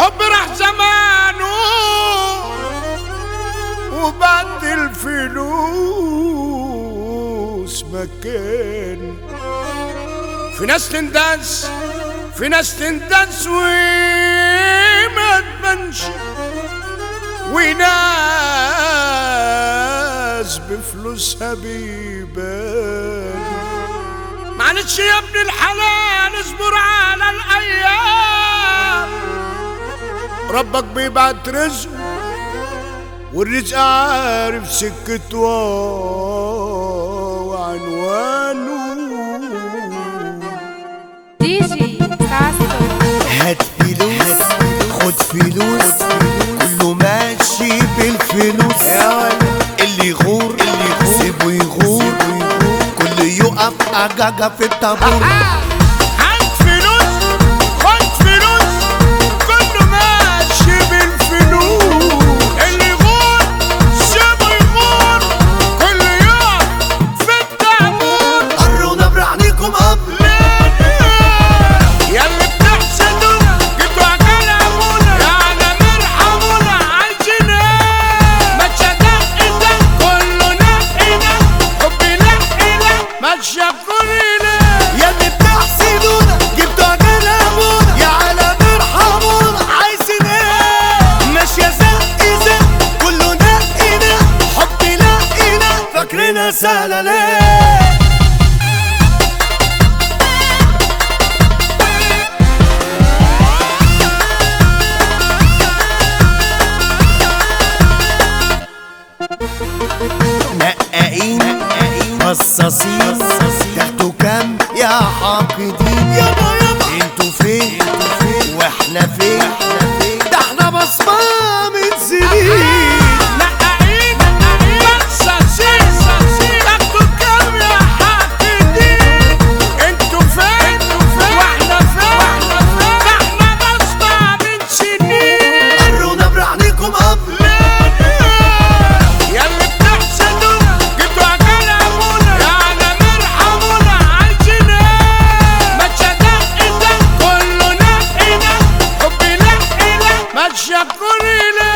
حب راح زمانه وبعد الفلوس مكان في ناس تندس في ناس تندس وما تبانش وناس بفلوسها بيبان معلش يا ابن الحلال اصبر على الايام ربك بيبعت رزقه والرزق عارف سكته وعنوانه دي جي ساسو هات فلوس خد فلوس كله ماشي بالفلوس اللي يغور اللي يغور سيبه يغور كله يقف أجاجة في الطابور هات فلوس خد فلوس كله ماشي بالفلوس اللي يغور سيبه يغور كله يقف في التعبور قرونا برعنيكم أب يا اللي بتحسدونا جبتوا عجال ابونا يا عالم ارحمونا عايزين ايه ما تصدق ده كله نقينا حبي نقينا ما تشكري ليه يا اللي بتحسدونا جبتوا عجل أبونا يا عالم ارحمونا عايزين ايه ماشية زق زق كله نقينا حبي لقينا فاكرينها سهلة ليه نقاقين قصاصين تاخدوا كام يا حاقدين يابا يابا انتوا فين واحنا فين ده احنا بصمة من سنين نقاعين بصاصين تاخدوا كام يا حاقدين انتوا فين واحنا فين ده احنا بصنع من سنين قرونا برعنيكم اب يا اللي بتحسدونا جبتوا عجال ابونا يا عالم ارحمونا عايزين ايه ما تصدق ده كله نقينا حبي نقينا ما تشكري ليه